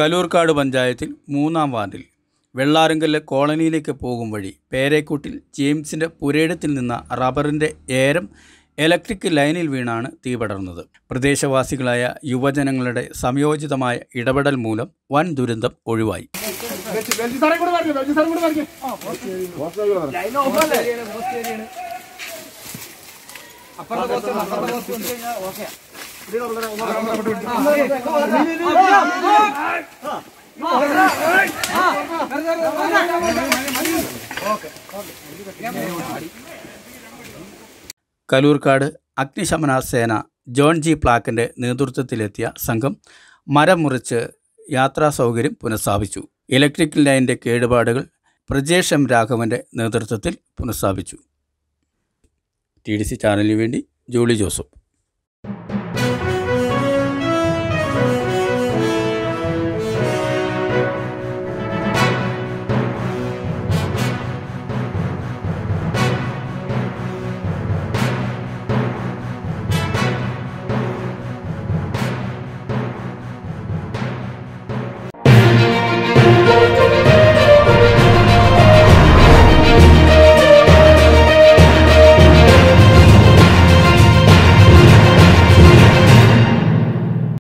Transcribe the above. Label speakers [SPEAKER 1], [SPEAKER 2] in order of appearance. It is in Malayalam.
[SPEAKER 1] കലൂർക്കാട് പഞ്ചായത്തിൽ മൂന്നാം വാർഡിൽ വെള്ളാരങ്കല്ല് കോളനിയിലേക്ക് പോകും വഴി പേരേക്കൂട്ടിൽ ജെയിംസിൻ്റെ പുരയിടത്തിൽ നിന്ന റബ്ബറിൻ്റെ ഏരം ഇലക്ട്രിക് ലൈനിൽ വീണാണ് തീ പടർന്നത് പ്രദേശവാസികളായ യുവജനങ്ങളുടെ സംയോജിതമായ ഇടപെടൽ മൂലം വൻ ദുരന്തം ഒഴിവായി കലൂർക്കാട് അഗ്നിശമന സേന ജോൺ ജി പ്ലാക്കിൻ്റെ നേതൃത്വത്തിലെത്തിയ സംഘം മരം മുറിച്ച് യാത്രാ സൗകര്യം പുനഃസ്ഥാപിച്ചു ഇലക്ട്രിക് ലൈനിൻ്റെ കേടുപാടുകൾ പ്രജേഷ് എം രാഘവൻ്റെ നേതൃത്വത്തിൽ പുനഃസ്ഥാപിച്ചു ടി ഡി സി ചാനലിന് വേണ്ടി ജോളി ജോസഫ്